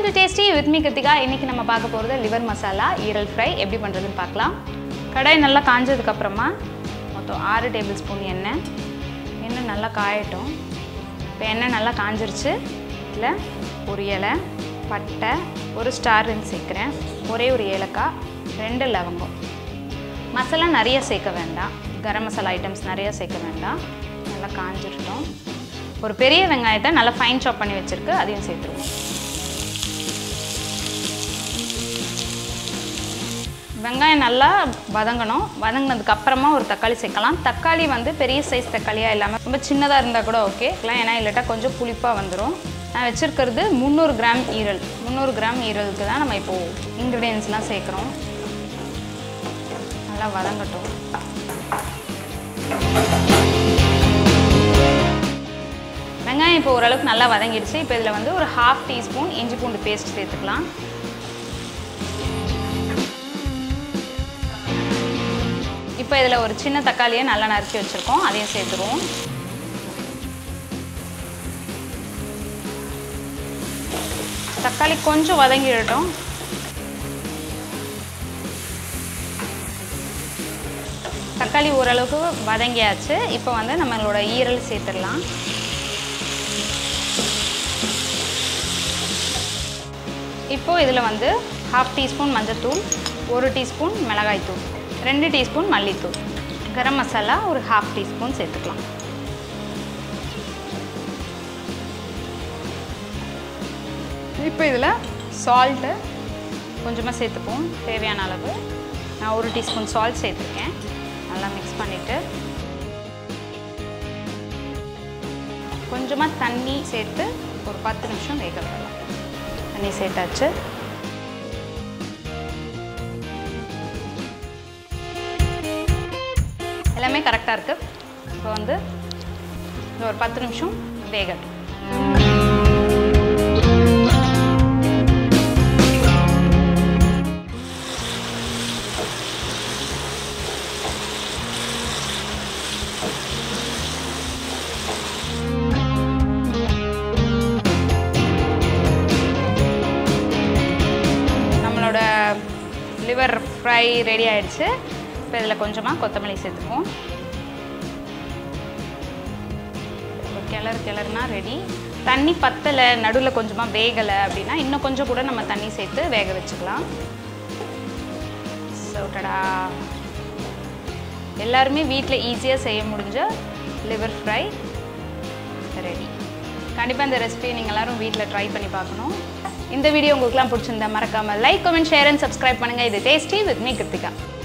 to tasty with me Kiruthika இன்றைக்கி நம்ம பார்க்க போகிறது லிவர் மசாலா ஈரல் ஃப்ரை எப்படி பண்ணுறதுன்னு பார்க்கலாம் கடாய் நல்லா காஞ்சதுக்கப்புறமா மொத்தம் ஆறு டேபிள் ஸ்பூன் எண்ணெய் எண்ணெய் நல்லா காயட்டும் இப்போ எண்ணெய் நல்லா காஞ்சிருச்சு இதில் ஒரு இலை பட்டை ஒரு ஸ்டார் ரிங் சேர்க்குறேன் ஒரே ஒரு ஏலக்காய் ரெண்டு லவங்கம் மசாலா நிறைய சேர்க்க வேண்டாம் கரம் மசாலா ஐட்டம்ஸ் நிறைய சேர்க்க வேண்டாம் நல்லா காஞ்சிருட்டோம் ஒரு பெரிய வெங்காயத்தை நல்லா ஃபைன் சாப் பண்ணி வச்சுருக்கு அதையும் சேர்த்துருவோம் வெங்காயம் நல்லா வதங்கணும் வதங்கினதுக்கு அப்புறமா ஒரு தக்காளி சேர்க்கலாம் தக்காளி வந்து பெரிய சைஸ் தக்காளியாக இல்லாமல் ரொம்ப சின்னதாக இருந்தால் கூட ஓகே ஏன்னா இல்லாட்டா கொஞ்சம் புளிப்பாக வந்துடும் நான் வச்சுருக்கிறது முந்நூறு கிராம் ஈரல் முந்நூறு கிராம் ஈரலுக்கு தான் நம்ம இப்போது இன்க்ரீடியன்ஸ்லாம் சேர்க்குறோம் நல்லா வதங்கட்டும் வெங்காயம் இப்போ ஓரளவுக்கு நல்லா வதங்கிடுச்சு இப்போ இதில் வந்து ஒரு ஹாஃப் டீஸ்பூன் இஞ்சி பூண்டு பேஸ்ட் சேர்த்துக்கலாம் இப்போ இதில் ஒரு சின்ன தக்காளியை நல்லா நறுக்கி வச்சுருக்கோம் அதையும் சேர்த்துருவோம் தக்காளி கொஞ்சம் வதங்கிடட்டும் தக்காளி ஓரளவுக்கு வதங்கியாச்சு இப்போ வந்து நம்மளோட ஈரல் சேர்த்துடலாம் இப்போது இதில் வந்து ஹாஃப் டீஸ்பூன் மஞ்சள்தூள் ஒரு டீஸ்பூன் மிளகாய்த்தூள் ரெண்டு டீஸ்பூன் மல்லித்தூள் கரம் மசாலா ஒரு ஹாஃப் டீஸ்பூன் சேர்த்துக்கலாம் இப்போ இதில் சால்ட்டு கொஞ்சமாக சேர்த்துப்போம் தேவையான அளவு நான் ஒரு டீஸ்பூன் சால்ட் சேர்த்துருக்கேன் நல்லா மிக்ஸ் பண்ணிவிட்டு கொஞ்சமாக தண்ணி சேர்த்து ஒரு பத்து நிமிஷம் வேக விடலாம் தண்ணி சேர்த்தாச்சு எல்லாமே கரெக்டாக இருக்குது இப்போ வந்து இது ஒரு பத்து நிமிஷம் வேகட்டும் நம்மளோட லிவர் ஃப்ரை ரெடி ஆயிடுச்சு இப்போ இதில் கொஞ்சமாக கொத்தமல்லி சேர்த்துப்போம் ஒரு கிளறு கிளறுனா ரெடி தண்ணி பத்தலை நடுவில் கொஞ்சமாக வேகலை அப்படின்னா இன்னும் கொஞ்சம் கூட நம்ம தண்ணி சேர்த்து வேக வச்சுக்கலாம் சவுட்டடா எல்லாருமே வீட்டில் ஈஸியாக செய்ய முடிஞ்ச லிவர் ஃப்ரை ரெடி கண்டிப்பாக இந்த ரெசிபியை நீங்கள் எல்லாரும் வீட்டில் ட்ரை பண்ணி பார்க்கணும் இந்த வீடியோ உங்களுக்குலாம் பிடிச்சிருந்தா மறக்காமல் like comment share and subscribe பண்ணுங்கள் இது டேஸ்டி வித் மீ கிருத்திகா